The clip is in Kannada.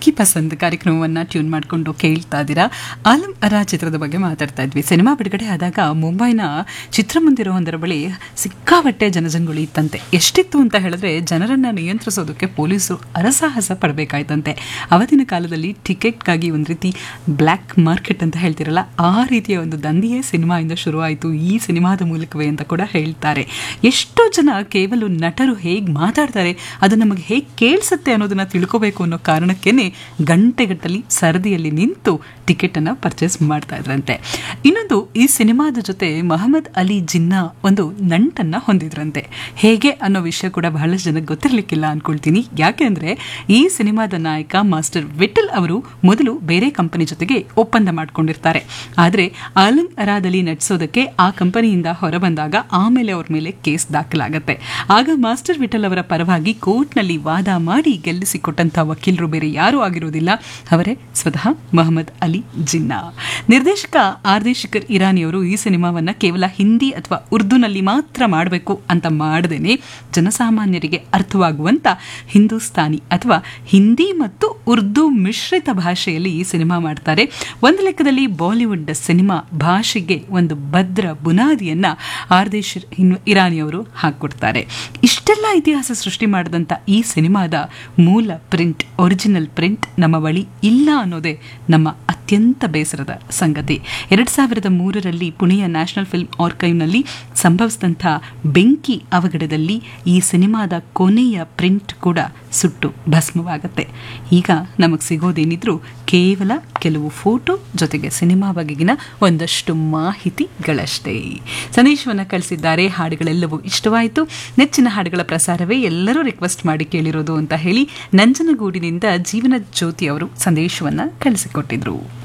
ಆಪ್ಕಿ ಪಸಂದ್ ಕಾರ್ಯಕ್ರಮವನ್ನ ಟ್ಯೂನ್ ಮಾಡಿಕೊಂಡು ಕೇಳ್ತಾ ಇದ್ದೀರಾ ಆಲಂ ಅರಾ ಚಿತ್ರದ ಬಗ್ಗೆ ಮಾತಾಡ್ತಾ ಇದ್ವಿ ಸಿನಿಮಾ ಬಿಡುಗಡೆ ಆದಾಗ ಮುಂಬೈನ ಚಿತ್ರಮಂದಿರವೊಂದರ ಬಳಿ ಸಿಕ್ಕಾಪಟ್ಟೆ ಜನಜಂಗುಳಿ ಇತ್ತಂತೆ ಎಷ್ಟಿತ್ತು ಅಂತ ಹೇಳಿದ್ರೆ ಜನರನ್ನ ನಿಯಂತ್ರಿಸೋದಕ್ಕೆ ಪೊಲೀಸರು ಅರಸಾಹಸ ಪಡಬೇಕಾಯ್ತಂತೆ ಅವತ್ತಿನ ಕಾಲದಲ್ಲಿ ಟಿಕೆಟ್ಗಾಗಿ ಒಂದು ರೀತಿ ಬ್ಲ್ಯಾಕ್ ಮಾರ್ಕೆಟ್ ಅಂತ ಹೇಳ್ತಿರಲ್ಲ ಆ ರೀತಿಯ ಒಂದು ದಂಧೆಯೇ ಸಿನಿಮಾಯಿಂದ ಶುರುವಾಯಿತು ಈ ಸಿನಿಮಾದ ಮೂಲಕವೇ ಅಂತ ಕೂಡ ಹೇಳ್ತಾರೆ ಎಷ್ಟೋ ಜನ ಕೇವಲ ನಟರು ಹೇಗೆ ಮಾತಾಡ್ತಾರೆ ಅದು ನಮಗೆ ಹೇಗೆ ಕೇಳಿಸುತ್ತೆ ಅನ್ನೋದನ್ನ ತಿಳ್ಕೋಬೇಕು ಅನ್ನೋ ಕಾರಣಕ್ಕೇನೆ ಗಂಟೆಗಟ್ಟಲಿ ಸರದಿಯಲ್ಲಿ ನಿಂತು ಟಿಕೆಟ್ ಅನ್ನ ಪರ್ಚೇಸ್ ಮಾಡ್ತಾ ಇದ್ರಂತೆ ಇನ್ನೊಂದು ಈ ಸಿನಿಮಾದ ಜೊತೆ ಮಹಮ್ಮದ್ ಅಲಿ ಜಿನ್ನಾ ಒಂದು ನಂಟನ್ನ ಹೊಂದಿದ್ರಂತೆ ಹೇಗೆ ಅನ್ನೋ ವಿಷಯ ಕೂಡ ಬಹಳಷ್ಟು ಜನಕ್ಕೆ ಗೊತ್ತಿರಲಿಕ್ಕಿಲ್ಲ ಅನ್ಕೊಳ್ತೀನಿ ಯಾಕೆಂದ್ರೆ ಈ ಸಿನಿಮಾದ ನಾಯಕ ಮಾಸ್ಟರ್ ವಿಠಲ್ ಅವರು ಮೊದಲು ಬೇರೆ ಕಂಪನಿ ಜೊತೆಗೆ ಒಪ್ಪಂದ ಮಾಡ್ಕೊಂಡಿರ್ತಾರೆ ಆದರೆ ಆಲಂ ಅರಾದಲ್ಲಿ ನಟಿಸೋದಕ್ಕೆ ಆ ಕಂಪನಿಯಿಂದ ಹೊರಬಂದಾಗ ಆಮೇಲೆ ಅವ್ರ ಮೇಲೆ ಕೇಸ್ ದಾಖಲಾಗತ್ತೆ ಆಗ ಮಾಸ್ಟರ್ ವಿಠಲ್ ಅವರ ಪರವಾಗಿ ಕೋರ್ಟ್ನಲ್ಲಿ ವಾದ ಮಾಡಿ ಗೆಲ್ಲಿಸಿಕೊಟ್ಟಂತಹ ವಕೀಲರು ಬೇರೆ ಯಾರೂ ಆಗಿರೋದಿಲ್ಲ ಅವರೇ ಸ್ವತಃ ಮೊಹಮ್ಮದ್ ಅಲಿ ಜಿನ್ನಾ ನಿರ್ದೇಶಕ ಆರ್ದಿ ಶಿಖರ್ ಇರಾನಿಯವರು ಈ ಸಿನಿಮಾವನ್ನ ಕೇವಲ ಹಿಂದಿ ಅಥವಾ ಉರ್ದುನಲ್ಲಿ ಮಾತ್ರ ಮಾಡಬೇಕು ಅಂತ ಮಾಡದೇನೆ ಜನಸಾಮಾನ್ಯರಿಗೆ ಅರ್ಥವಾಗುವಂತ ಹಿಂದೂಸ್ತಾನಿ ಅಥವಾ ಹಿಂದಿ ಮತ್ತು ಉರ್ದು ಮಿಶ್ರಿತ ಭಾಷೆಯಲ್ಲಿ ಈ ಸಿನಿಮಾ ಮಾಡ್ತಾರೆ ಒಂದು ಲೆಕ್ಕದಲ್ಲಿ ಬಾಲಿವುಡ್ ಸಿನಿಮಾ ಭಾಷೆಗೆ ಒಂದು ಭದ್ರ ಬುನಾದಿಯನ್ನ ಆರ್ದಿ ಇರಾನಿಯವರು ಹಾಕೊಡ್ತಾರೆ ಇಷ್ಟೆಲ್ಲ ಇತಿಹಾಸ ಸೃಷ್ಟಿ ಮಾಡಿದಂಥ ಈ ಸಿನಿಮಾದ ಮೂಲ ಪ್ರಿಂಟ್ ಒರಿಜಿನಲ್ ಪ್ರಿಂಟ್ ನಮ್ಮ ಬಳಿ ಇಲ್ಲ ಅನ್ನೋದೇ ನಮ್ಮ ಅತ್ಯಂತ ಬೇಸರದ ಸಂಗತಿ ಎರಡ್ ಸಾವಿರದ ಮೂರರಲ್ಲಿ ಪುಣೆಯ ನ್ಯಾಷನಲ್ ಫಿಲ್ಮ್ ಆರ್ಕೈವ್ನಲ್ಲಿ ಸಂಭವಿಸಿದಂಥ ಬೆಂಕಿ ಅವಘಡದಲ್ಲಿ ಈ ಸಿನಿಮಾದ ಕೊನೆಯ ಪ್ರಿಂಟ್ ಕೂಡ ಸುಟ್ಟು ಭಸ್ಮವಾಗತ್ತೆ ಈಗ ನಮಗೆ ಸಿಗೋದೇನಿದ್ರು ಕೇವಲ ಕೆಲವು ಫೋಟೋ ಜೊತೆಗೆ ಸಿನಿಮಾ ಬಗೆಗಿನ ಒಂದಷ್ಟು ಮಾಹಿತಿಗಳಷ್ಟೇ ಸಂದೇಶವನ್ನು ಕಳಿಸಿದ್ದಾರೆ ಹಾಡುಗಳೆಲ್ಲವೂ ಇಷ್ಟವಾಯಿತು ನೆಚ್ಚಿನ ಹಾಡುಗಳ ಪ್ರಸಾರವೇ ಎಲ್ಲರೂ ರಿಕ್ವೆಸ್ಟ್ ಮಾಡಿ ಕೇಳಿರೋದು ಅಂತ ಹೇಳಿ ನಂಜನಗೂಡಿನಿಂದ ಜೀವನ ಜ್ಯೋತಿ ಅವರು ಸಂದೇಶವನ್ನು ಕಳಿಸಿಕೊಟ್ಟಿದ್ರು